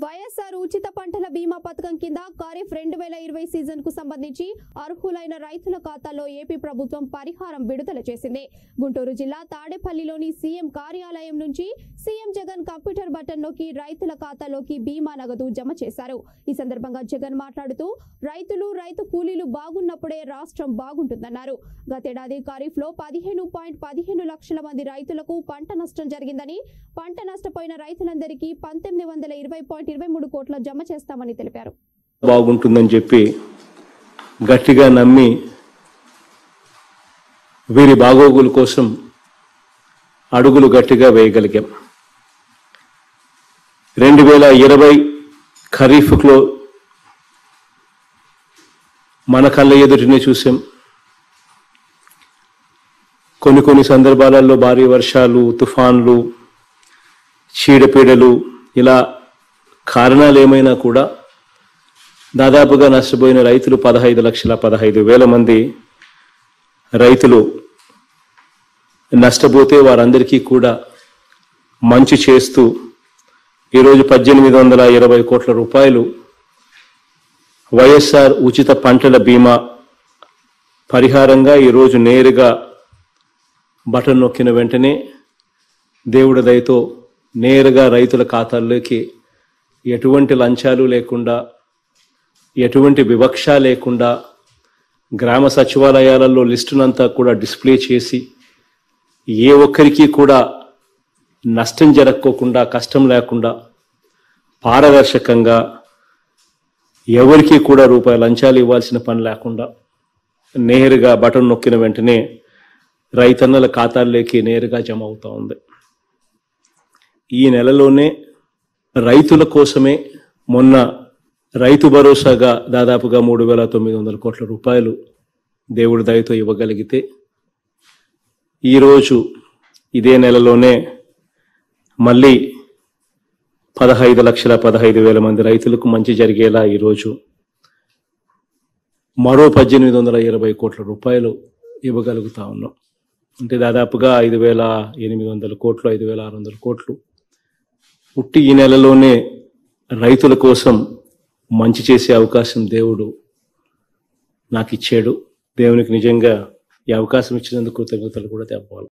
వైఎస్ఆర్ ఉచిత పంటల బీమా పథకం కింద ఖరీఫ్ రెండు వేల ఇరవై సీజన్ కు సంబంధించి అర్హులైన రైతుల ఖాతాలో ఏపీ ప్రభుత్వం పరిహారం విడుదల చేసింది గుంటూరు జిల్లా తాడేపల్లిలోని సీఎం కార్యాలయం నుంచి సీఎం జగన్ కంప్యూటర్ బటన్ నొక్కి రైతుల ఖాతాలోకి బీమా నగదు జమ చేశారు ఈ సందర్భంగా జగన్ మాట్లాడుతూ రైతులు రైతు కూలీలు బాగున్నప్పుడే రాష్ట్రం బాగుంటుందన్నారు గతేడాది ఖరీఫ్ లో పదిహేను పాయింట్ పదిహేను లక్షల మంది రైతులకు పంట నష్టం జరిగిందని పంట నష్టపోయిన రైతులందరికీ పంతొమ్మిది వందల ఇరవై పాయింట్ ఇరవై మూడు కోట్ల జమ చేస్తామని తెలిపారు బాగుంటుందని చెప్పి గట్టిగా నమ్మి వీరి బాగోగుల కోసం అడుగులు గట్టిగా వేయగలిగాం రెండు వేల ఇరవై ఖరీఫ్లో మన కళ్ళ ఎదుటినే చూసాం కొన్ని కొన్ని సందర్భాలలో భారీ వర్షాలు తుఫాన్లు చీడపీడలు ఇలా కారణాలు ఏమైనా కూడా దాదాపుగా నష్టపోయిన రైతులు పదహైదు లక్షల పదహైదు వేల మంది రైతులు నష్టపోతే వారందరికీ కూడా మంచి చేస్తూ ఈరోజు పద్దెనిమిది వందల ఇరవై కోట్ల రూపాయలు వైఎస్ఆర్ ఉచిత పంటల బీమా పరిహారంగా ఈరోజు నేరుగా బటన్ నొక్కిన వెంటనే దేవుడి దయతో నేరుగా రైతుల ఖాతాల్లోకి ఎటువంటి లంచాలు లేకుండా ఎటువంటి వివక్ష లేకుండా గ్రామ సచివాలయాలలో లిస్టునంతా కూడా డిస్ప్లే చేసి ఏ ఒక్కరికి కూడా నష్టం జరక్కోకుండా కష్టం లేకుండా పారదర్శకంగా ఎవరికి కూడా రూపాయి లంచాలు ఇవ్వాల్సిన పని లేకుండా నేరుగా బటన్ నొక్కిన వెంటనే రైతన్నల ఖాతాల్లోకి నేరుగా జమ అవుతా ఉంది ఈ నెలలోనే రైతుల కోసమే మొన్న రైతు భరోసాగా దాదాపుగా మూడు వేల తొమ్మిది వందల కోట్ల రూపాయలు దేవుడి దయతో ఇవ్వగలిగితే ఈరోజు ఇదే నెలలోనే మళ్ళీ పదహైదు లక్షల పదహైదు వేల మంది రైతులకు మంచి జరిగేలా ఈరోజు మరో పద్దెనిమిది వందల ఇరవై కోట్ల రూపాయలు ఇవ్వగలుగుతా ఉన్నాం అంటే దాదాపుగా ఐదు వేల ఎనిమిది వందల కోట్లు ఐదు వేల ఆరు వందల కోట్లు పుట్టి ఈ నెలలోనే రైతుల కోసం మంచి చేసే అవకాశం దేవుడు నాకు ఇచ్చాడు దేవునికి నిజంగా ఈ అవకాశం ఇచ్చినందుకు కృతజ్ఞతలు కూడా తెప్పాలి